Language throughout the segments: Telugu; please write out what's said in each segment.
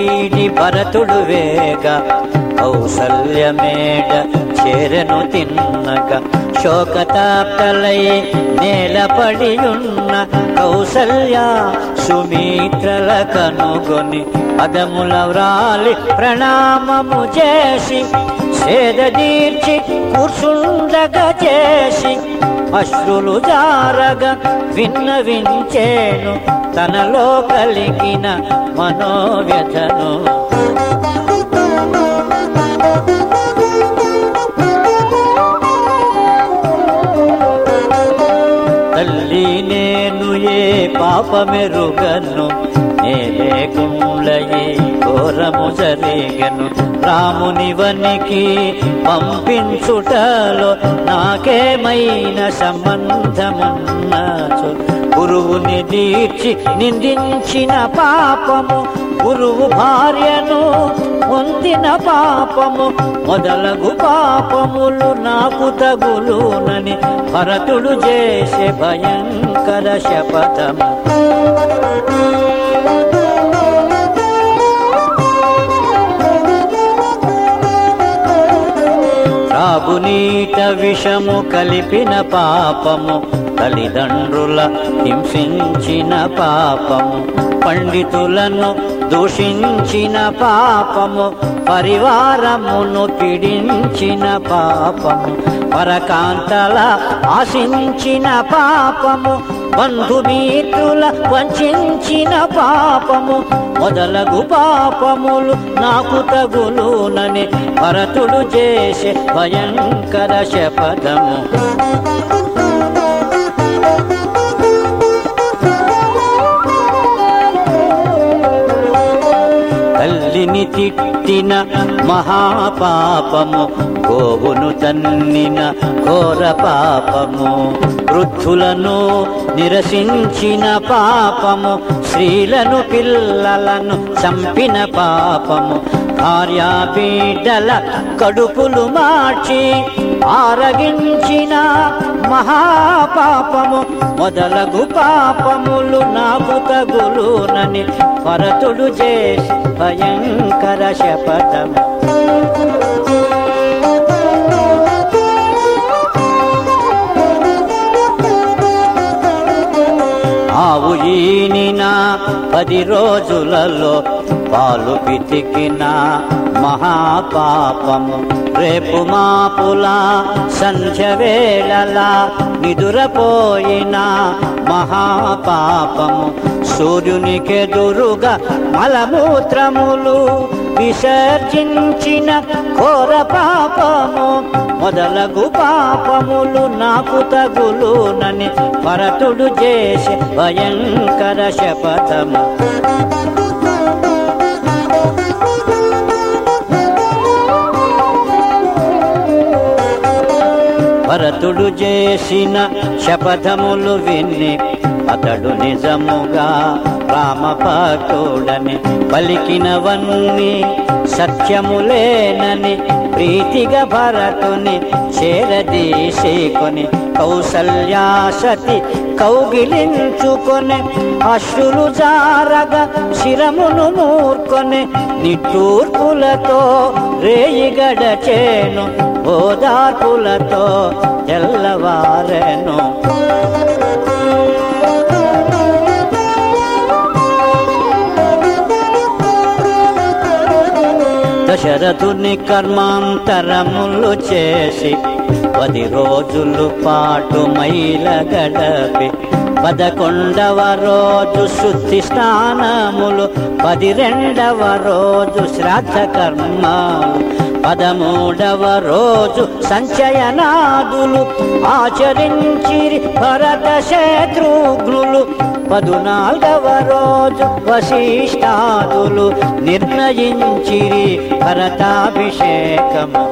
వీడి భరతుడు వేగ కౌసల్యమేడ చేరను తిన్నగ శోకతాప్తలై నేలపడియున్న కౌసల్య సుమిత్రల కనుగొని పదముల వ్రాలి ప్రణామము చేసి సేదదీర్చి కూర్చుండగ చేసి అశ్రులు జారగ విన్నవించేను తనలో కలిగిన మనోవ్యధను తల్లి నేను ఏ పాపమెరుగను నే లేకుండయి ఘోరము జరిగను రామునివనికి పంపించుటలో నాకేమైన సంబంధమున్నచు గురువుని దీర్చి నిందించిన పాపము గురువు భార్యను పొందిన పాపము మొదలగు పాపములు నాకు తగులునని భరతుడు చేసే భయంకర శపథము త్రాగునీట విషము కలిపిన పాపము తల్లిదండ్రుల హింసించిన పాపము పండితులను దూషించిన పాపము పరివారమును పీడించిన పాపము పరకాంతల ఆశించిన పాపము బంధుమిత్రుల వంచిన పాపము మొదలగు పాపములు నాకు తగులునని భరతుడు చేసే భయంకర శపథము తల్లిని తిట్టిన మహాపాపము గోవును తన్నిన ఘోర పాపము వృద్ధులను నిరసించిన పాపము స్త్రీలను పిల్లలను చంపిన పాపము భార్యాపీడల కడుపులు మార్చి ఆరగించిన మహాపాపము మొదలగు పాపములు నాకు తగులునని భరతుడు చేసి భయంకర శపథము ఆవు ఈనిన పది రోజులలో పాలు పితికిన మహాపాపము రేపు మాపులా సంధ్య వేళలా నిదురపోయిన మహాపాపము సూర్యునికెదురుగా మలమూత్రములు విసర్జించిన ఘోర పాపము మొదలగు పాపములు నాకు తగులునని భరతుడు చేసే భయంకర శపథము భరతుడు చేసిన శపథములు విని అతడు నిజముగా రామభక్తుడని పలికినవన్నీ సత్యములేనని ప్రీతిగా భరతుని చేరదీసేకొని కౌసల్యాసతి కౌగిలించుకొని అశ్రులు జారగా శిరమును మూర్కొని నిట్టూర్పులతో రేయి గడచేను ఓదార్పులతో తెల్లవారెను దశరథుని కర్మాంతరములు చేసి పది రోజులు పాటు మైల గడపి పదకొండవ రోజు శుద్ధి స్నానములు పది రెండవ రోజు శ్రాద్ధ కర్మలు పదమూడవ రోజు సంచయనాదులు ఆచరించిరి భరత శత్రుఘ్నులు పదునాల్గవ రోజు వశిష్టాదులు నిర్ణయించిరి భరతాభిషేకము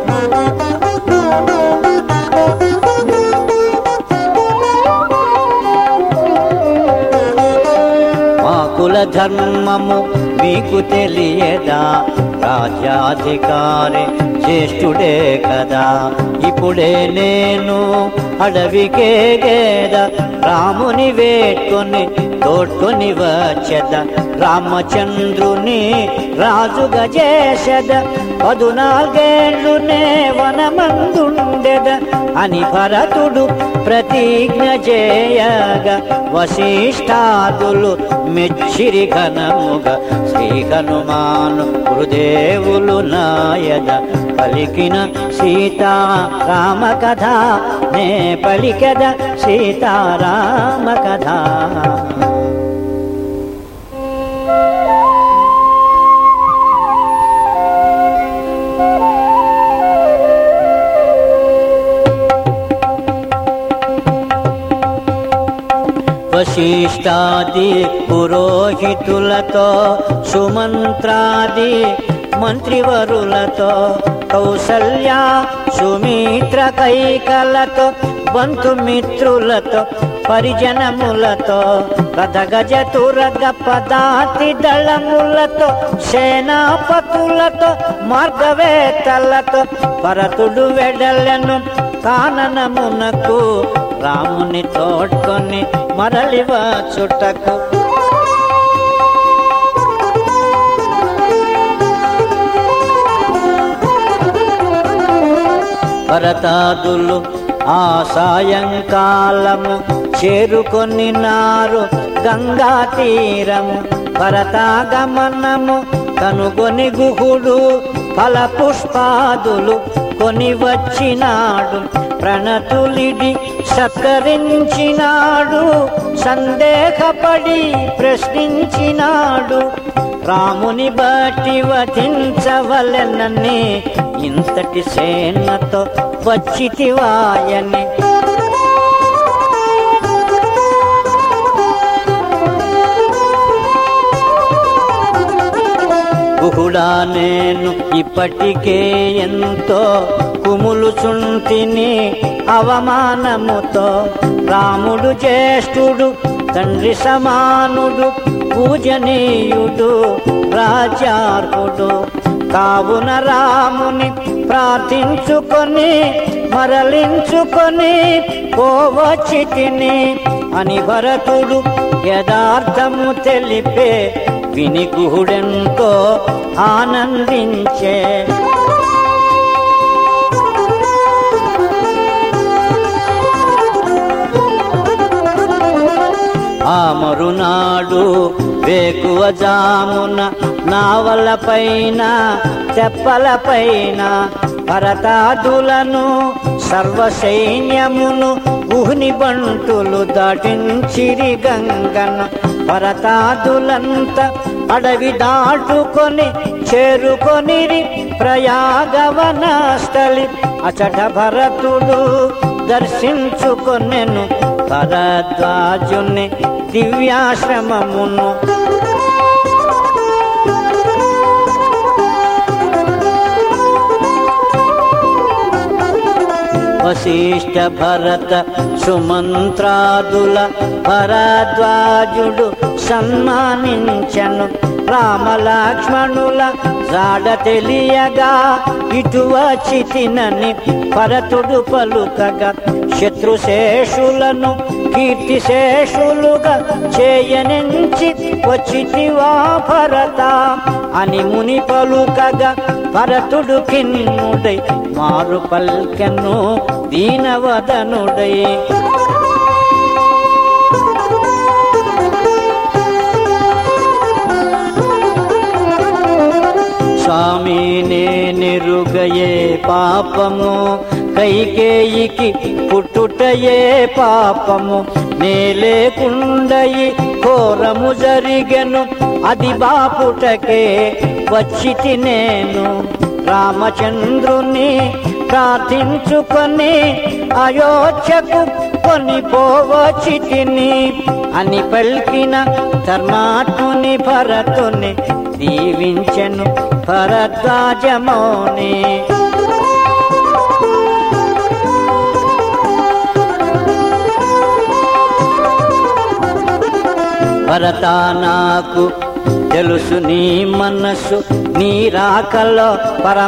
మా కుల ధర్మము మీకు తెలియదా రాజ్యాధికారి జ్యేష్ఠుడే కదా ఇప్పుడే నేను అడవికే గేద రాముని వేట్టుని తోడ్కొని వచ్చెద రామచంద్రుని రాజుగా చేసెద పదునాలుగేళ్లునే వనమందుండెద అని భరతుడు ప్రతిజ్ఞ చేయగా వశిష్ఠాదులు మెచ్చిరి ఘనముగా శ్రీ హనుమాను గురుదేవులు నాయద పలికిన సీతారామ కథ నే పలికద సీతారామ కథ వశిష్టాది పురోహితులతో సుమంత్రాది మంత్రివరులతో కౌసల్య సుమిత్ర కైకలతో బంధుమిత్రులతో పరిజనములతో రథగజ తురగ పదాతి దళములతో సేనాపతులతో మార్గవేత్తలతో భరతుడు వెడలను కాననమునకు రాముని తోడ్కొని మరలివా చుట్టకు భరతాదులు ఆ సాయంకాలము చేరుకొని నారు గంగా తీరము భరతాగమనము కనుగొని గుహుడు ఫల పుష్పాదులు కొని వచ్చినాడు ప్రణతులిడి సత్కరించినాడు సందేహపడి ప్రశ్నించినాడు రాముని బట్టి వధించవలెనని ఇంతటి సేనతో వచ్చితివాయని గుహుడా నేను ఇప్పటికే ఎంతో కుములుచుంటిని అవమానముతో రాముడు జ్యేష్ఠుడు తండ్రి సమానుడు పూజనీయుడు రాజార్పుడు కావున రాముని ప్రార్థించుకొని మరలించుకొని పోవచ్చి తిని అని భరతుడు యథార్థము తెలిపే విని గుహుడెంతో ఆనందించే ఆ మరునాడు వేకువ జామున నావల పైన తెప్పల పైన భరతాదులను సర్వ సైన్యమును గుహుని బంటులు దాటించిరి గంగన భరతాదులంత అడవి దాటుకొని చేరుకొనిరి ప్రయాగవన స్థలి అచట భరతుడు దర్శించుకొనెను భరద్వాజుని దివ్యాశ్రమమును వశిష్ఠ భరత సుమంత్రాదుల భరద్వాజుడు సన్మానించను రామలక్ష్మణుల జాడ తెలియగా ఇటు వచ్చితినని భరతుడు పలుకగా శత్రుశేషులను కీర్తిశేషులుగా చేయనించి వచ్చితివా భరత అని ముని పలుకగా భరతుడు కిన్నుడై మారు పల్కెను దీనవదనుడై స్వామి నేనెరుగయే పాపము కైకేయికి పుట్టుటయే పాపము నే లేకుండయి ఘోరము జరిగెను అది బాపుటకే వచ్చితి నేను రామచంద్రుని ప్రార్థించుకొని అయోధ్యకు కొనిపోవచితిని అని పలికిన ధర్మాత్ముని భరతుని దీవించెను భరద్వాజమౌని భరత నాకు తెలుసు నీ మనస్సు నీ రాకలో పరమ